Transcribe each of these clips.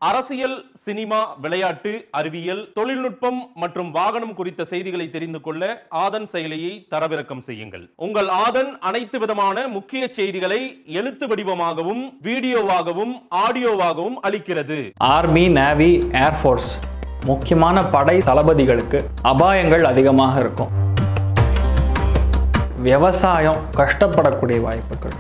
அரசியல் சினிமா விளையாட்டு அறிவியல் தொழில்நுட்பம் மற்றும் வாகனம் குறித்த செய்திகளை தெரிந்து கொள்ள ஆதன் செயலியை தரவிறக்கம் செய்யுங்கள் உங்கள் ஆதன் அனைத்து விதமான முக்கிய செய்திகளை எழுத்து வடிவமாகவும் வீடியோவாகவும் ஆடியோவாகவும் அளிக்கிறது ஆர்மி நேவி ஏர்ஃபோர்ஸ் முக்கியமான படை தளபதிகளுக்கு அபாயங்கள் அதிகமாக இருக்கும் விவசாயம் கஷ்டப்படக்கூடிய வாய்ப்புகள்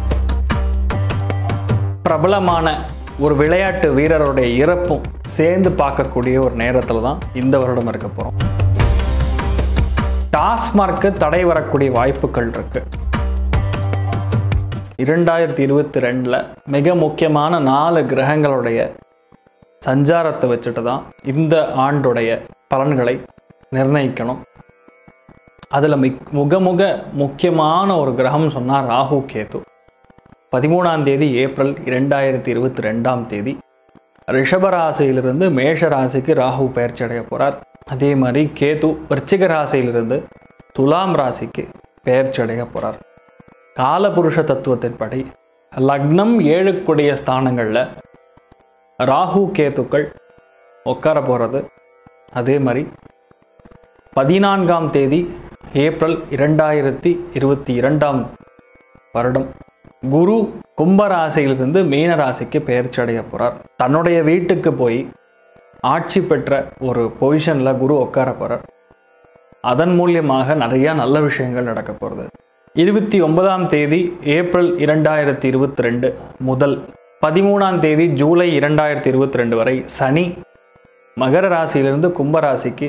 பிரபலமான ஒரு விளையாட்டு வீரருடைய இறப்பும் சேர்ந்து பார்க்கக்கூடிய ஒரு நேரத்தில் தான் இந்த வருடம் இருக்க போகிறோம் டாஸ்மார்க்கு தடை வரக்கூடிய வாய்ப்புகள் இருக்கு இரண்டாயிரத்தி இருபத்தி ரெண்டில் மிக முக்கியமான நாலு கிரகங்களுடைய சஞ்சாரத்தை வச்சுட்டு தான் இந்த ஆண்டுடைய பலன்களை நிர்ணயிக்கணும் அதில் மிக் முக முக முக்கியமான ஒரு கிரகம் சொன்னால் ராகு கேது பதிமூணாம் தேதி ஏப்ரல் இரண்டாயிரத்தி இருபத்தி ரெண்டாம் தேதி ரிஷபராசியிலிருந்து மேஷ ராசிக்கு ராகு பயிற்சி அடைய போகிறார் அதே மாதிரி கேது விருச்சிக ராசியிலிருந்து துலாம் ராசிக்கு பெயர்ச்சி அடைய போகிறார் காலபுருஷ தத்துவத்தின்படி லக்னம் ஏழுக்குடைய ஸ்தானங்களில் ராகு கேத்துக்கள் உட்கார போகிறது அதே மாதிரி பதினான்காம் தேதி ஏப்ரல் இரண்டாயிரத்தி இருபத்தி இரண்டாம் வருடம் குரு கும்பராசியிலிருந்து மீன ராசிக்கு பெயர்ச்சி அடைய போகிறார் தன்னுடைய வீட்டுக்கு போய் ஆட்சி பெற்ற ஒரு பொசிஷனில் குரு உட்கார போகிறார் அதன் மூலியமாக நிறைய நல்ல விஷயங்கள் நடக்க போகிறது இருபத்தி ஒன்பதாம் தேதி ஏப்ரல் இரண்டாயிரத்தி இருபத்தி ரெண்டு முதல் பதிமூணாம் தேதி ஜூலை இரண்டாயிரத்தி இருபத்தி ரெண்டு வரை சனி மகர ராசியிலிருந்து கும்பராசிக்கு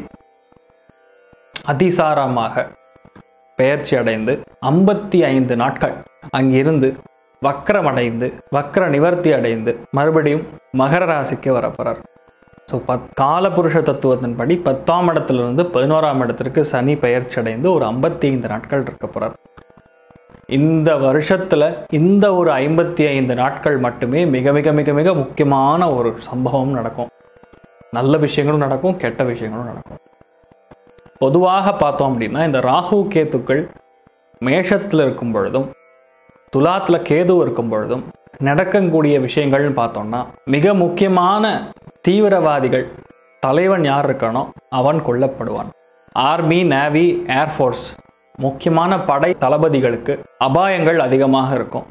அதிசாரமாக பெயர்ச்சி அடைந்து ஐம்பத்தி ஐந்து நாட்கள் அங்கிருந்து வக்கரமடைந்து வக்கர நிவர்த்தி அடைந்து மறுபடியும் மகர ராசிக்கு வரப்போறார் ஸோ பத் காலபுருஷ தத்துவத்தின்படி பத்தாம் இடத்திலிருந்து பதினோராம் இடத்திற்கு சனி பெயர்ச்சி அடைந்து ஒரு ஐம்பத்தி ஐந்து நாட்கள் இருக்க போறார் இந்த வருஷத்துல இந்த ஒரு ஐம்பத்தி ஐந்து நாட்கள் மட்டுமே மிக மிக மிக மிக முக்கியமான ஒரு சம்பவம் நடக்கும் நல்ல விஷயங்களும் நடக்கும் கெட்ட விஷயங்களும் நடக்கும் பொதுவாக பார்த்தோம் அப்படின்னா இந்த ராகு கேத்துக்கள் மேஷத்தில் இருக்கும் பொழுதும் துலாத்தில் கேது இருக்கும் பொழுதும் நடக்கக்கூடிய விஷயங்கள்னு பார்த்தோம்னா மிக முக்கியமான தீவிரவாதிகள் தலைவன் யார் இருக்கானோ அவன் கொல்லப்படுவான் ஆர்மி நேவி ஏர்ஃபோர்ஸ் முக்கியமான படை தளபதிகளுக்கு அபாயங்கள் அதிகமாக இருக்கும்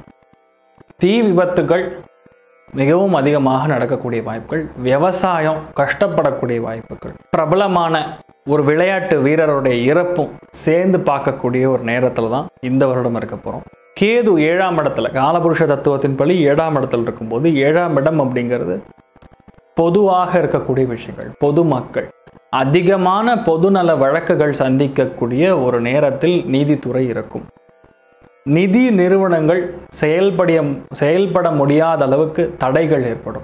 தீ விபத்துகள் மிகவும் அதிகமாக நடக்கக்கூடிய வாய்ப்புகள் விவசாயம் கஷ்டப்படக்கூடிய வாய்ப்புகள் பிரபலமான ஒரு விளையாட்டு வீரருடைய இறப்பும் சேர்ந்து பார்க்கக்கூடிய ஒரு நேரத்தில் தான் இந்த வருடம் இருக்க போகிறோம் கேது ஏழாம் இடத்துல காலபுருஷ தத்துவத்தின்படி ஏழாம் இடத்துல இருக்கும்போது ஏழாம் இடம் அப்படிங்கிறது பொதுவாக இருக்கக்கூடிய விஷயங்கள் பொதுமக்கள் அதிகமான பொதுநல வழக்குகள் சந்திக்கக்கூடிய ஒரு நேரத்தில் நீதித்துறை இருக்கும் நிதி நிறுவனங்கள் செயல்படிய செயல்பட முடியாத அளவுக்கு தடைகள் ஏற்படும்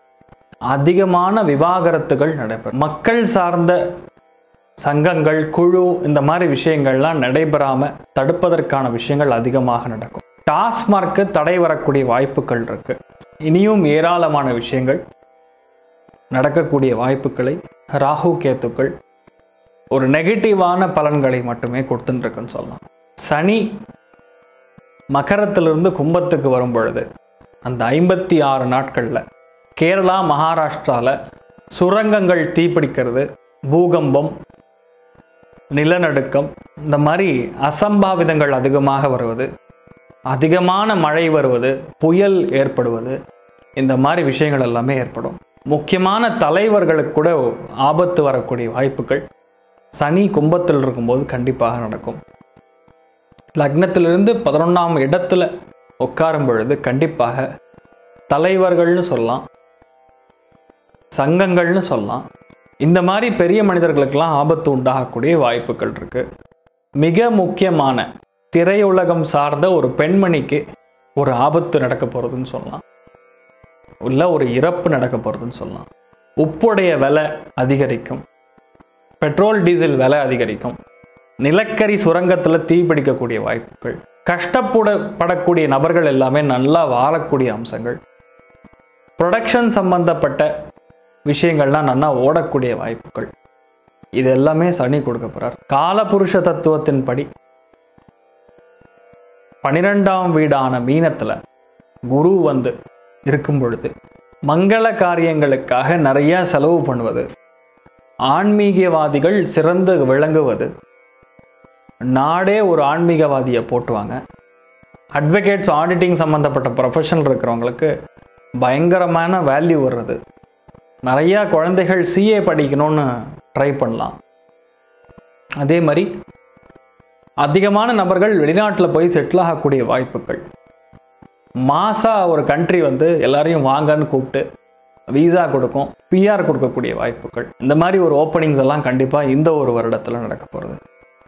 அதிகமான விவாகரத்துகள் நடைபெறும் மக்கள் சார்ந்த சங்கங்கள் குழு இந்த மாதிரி விஷயங்கள்லாம் நடைபெறாம தடுப்பதற்கான விஷயங்கள் அதிகமாக நடக்கும் டாஸ்மார்க்கு தடை வரக்கூடிய வாய்ப்புகள் இருக்கு இனியும் ஏராளமான விஷயங்கள் நடக்கக்கூடிய வாய்ப்புகளை ராகு கேத்துக்கள் ஒரு நெகட்டிவான பலன்களை மட்டுமே கொடுத்துட்டுருக்குன்னு சொல்லலாம் சனி மகரத்திலிருந்து கும்பத்துக்கு வரும் பொழுது அந்த ஐம்பத்தி ஆறு நாட்களில் கேரளா மகாராஷ்டிராவில் சுரங்கங்கள் தீப்பிடிக்கிறது பூகம்பம் நிலநடுக்கம் இந்த மாதிரி அசம்பாவிதங்கள் அதிகமாக வருவது அதிகமான மழை வருவது புயல் ஏற்படுவது இந்த மாதிரி விஷயங்கள் எல்லாமே ஏற்படும் முக்கியமான தலைவர்களுக்கு கூட ஆபத்து வரக்கூடிய வாய்ப்புகள் சனி கும்பத்தில் இருக்கும்போது கண்டிப்பாக நடக்கும் லக்னத்திலிருந்து பதினொன்றாம் இடத்துல உட்காரும் பொழுது கண்டிப்பாக தலைவர்கள்னு சொல்லலாம் சங்கங்கள்னு சொல்லலாம் இந்த மாதிரி பெரிய மனிதர்களுக்கெல்லாம் ஆபத்து உண்டாகக்கூடிய வாய்ப்புகள் இருக்கு மிக முக்கியமான திரையுலகம் சார்ந்த ஒரு பெண்மணிக்கு ஒரு ஆபத்து நடக்க போகிறதுன்னு சொல்லலாம் இல்லை ஒரு இறப்பு நடக்க போகிறதுன்னு சொல்லலாம் உப்புடைய விலை அதிகரிக்கும் பெட்ரோல் டீசல் விலை அதிகரிக்கும் நிலக்கரி சுரங்கத்தில் தீப்பிடிக்கக்கூடிய வாய்ப்புகள் கஷ்டப்பட படக்கூடிய நபர்கள் எல்லாமே நல்லா வாழக்கூடிய அம்சங்கள் ப்ரொடக்ஷன் சம்பந்தப்பட்ட விஷயங்கள்லாம் நல்லா ஓடக்கூடிய வாய்ப்புகள் இது எல்லாமே சனி கொடுக்க போறார் காலபுருஷ தத்துவத்தின்படி பனிரெண்டாம் வீடான மீனத்தில் குரு வந்து இருக்கும் பொழுது மங்கள காரியங்களுக்காக நிறைய செலவு பண்ணுவது ஆன்மீகவாதிகள் சிறந்து விளங்குவது நாடே ஒரு ஆன்மீகவாதியை போட்டுவாங்க அட்வொகேட்ஸ் ஆடிட்டிங் சம்மந்தப்பட்ட ப்ரொஃபஷனல் இருக்கிறவங்களுக்கு பயங்கரமான வேல்யூ வர்றது நிறையா குழந்தைகள் சிஏ படிக்கணும்னு ட்ரை பண்ணலாம் அதே மாதிரி அதிகமான நபர்கள் வெளிநாட்டில் போய் செட்டில் ஆகக்கூடிய வாய்ப்புகள் மாசா ஒரு கண்ட்ரி வந்து எல்லாரையும் வாங்கன்னு கூப்பிட்டு விசா கொடுக்கும் பிஆர் கொடுக்கக்கூடிய வாய்ப்புகள் இந்த மாதிரி ஒரு ஓப்பனிங்ஸ் எல்லாம் கண்டிப்பாக இந்த ஒரு வருடத்தில் நடக்க போகிறது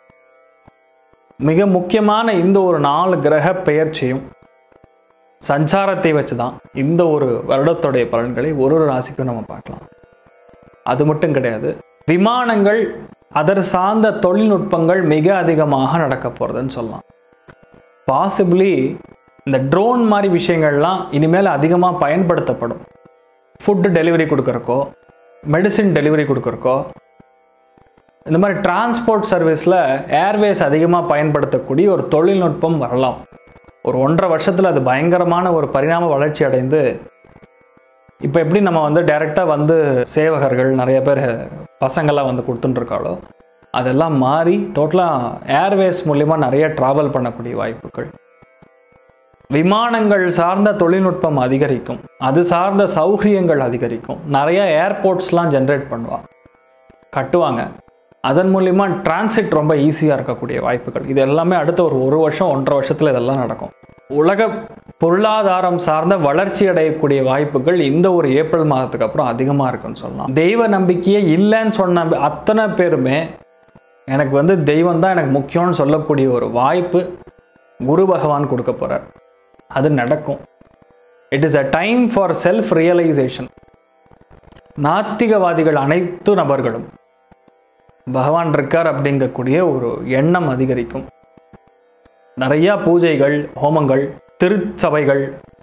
மிக முக்கியமான இந்த ஒரு நாலு கிரக பெயர்ச்சியும் சஞ்சாரத்தை வச்சு தான் இந்த ஒரு வருடத்துடைய பலன்களை ஒரு ஒரு ராசிக்கும் நம்ம பார்க்கலாம் அது மட்டும் கிடையாது விமானங்கள் அதர் சார்ந்த தொழில்நுட்பங்கள் மிக அதிகமாக நடக்க போகிறதுன்னு சொல்லலாம் பாசிபிளி இந்த ட்ரோன் மாதிரி விஷயங்கள்லாம் இனிமேல் அதிகமாக பயன்படுத்தப்படும் ஃபுட்டு டெலிவரி கொடுக்குறக்கோ மெடிசின் டெலிவரி கொடுக்குறக்கோ இந்த மாதிரி டிரான்ஸ்போர்ட் சர்வீஸில் ஏர்வேஸ் அதிகமாக பயன்படுத்தக்கூடிய ஒரு தொழில்நுட்பம் வரலாம் ஒரு ஒன்றரை வருஷத்தில் அது பயங்கரமான ஒரு பரிணாம வளர்ச்சி அடைந்து இப்போ எப்படி நம்ம வந்து டைரெக்டாக வந்து சேவகர்கள் நிறைய பேர் பசங்கள்லாம் வந்து கொடுத்துட்டுருக்காளோ அதெல்லாம் மாறி டோட்டலாக ஏர்வேஸ் மூலிமா நிறைய ட்ராவல் பண்ணக்கூடிய வாய்ப்புகள் விமானங்கள் சார்ந்த தொழில்நுட்பம் அதிகரிக்கும் அது சார்ந்த சௌகரியங்கள் அதிகரிக்கும் நிறைய ஏர்போர்ட்ஸ்லாம் ஜென்ரேட் பண்ணுவா கட்டுவாங்க அதன் மூலிமா டிரான்சிட் ரொம்ப ஈஸியாக இருக்கக்கூடிய வாய்ப்புகள் இது எல்லாமே அடுத்த ஒரு ஒரு வருஷம் ஒன்றரை வருஷத்தில் இதெல்லாம் நடக்கும் உலக பொருளாதாரம் சார்ந்த வளர்ச்சி அடையக்கூடிய வாய்ப்புகள் இந்த ஒரு ஏப்ரல் மாதத்துக்கு அப்புறம் அதிகமாக இருக்குன்னு சொல்லலாம் தெய்வ நம்பிக்கையே இல்லைன்னு சொன்ன அத்தனை பேருமே எனக்கு வந்து தெய்வம் தான் எனக்கு முக்கியம்னு சொல்லக்கூடிய ஒரு வாய்ப்பு குரு பகவான் கொடுக்க போகிறார் அது நடக்கும் it is a time for self realisation நாத்திகவாதிகள் அனைத்து நபர்களும் பகவான் இருக்கார் அப்படிங்கக்கூடிய ஒரு எண்ணம் அதிகரிக்கும் நிறையா பூஜைகள் ஹோமங்கள் திருச்சபைகள்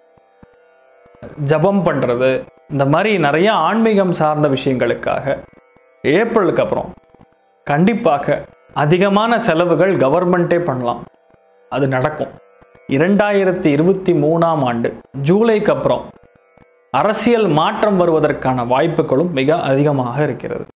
ஜபம் பண்ணுறது இந்த மாதிரி நிறைய ஆன்மீகம் சார்ந்த விஷயங்களுக்காக ஏப்ரலுக்கு அப்புறம் கண்டிப்பாக அதிகமான செலவுகள் கவர்மெண்ட்டே பண்ணலாம் அது நடக்கும் இரண்டாயிரத்தி இருபத்தி மூணாம் ஆண்டு ஜூலைக்கு அப்புறம் அரசியல் மாற்றம் வருவதற்கான வாய்ப்புகளும் மிக அதிகமாக இருக்கிறது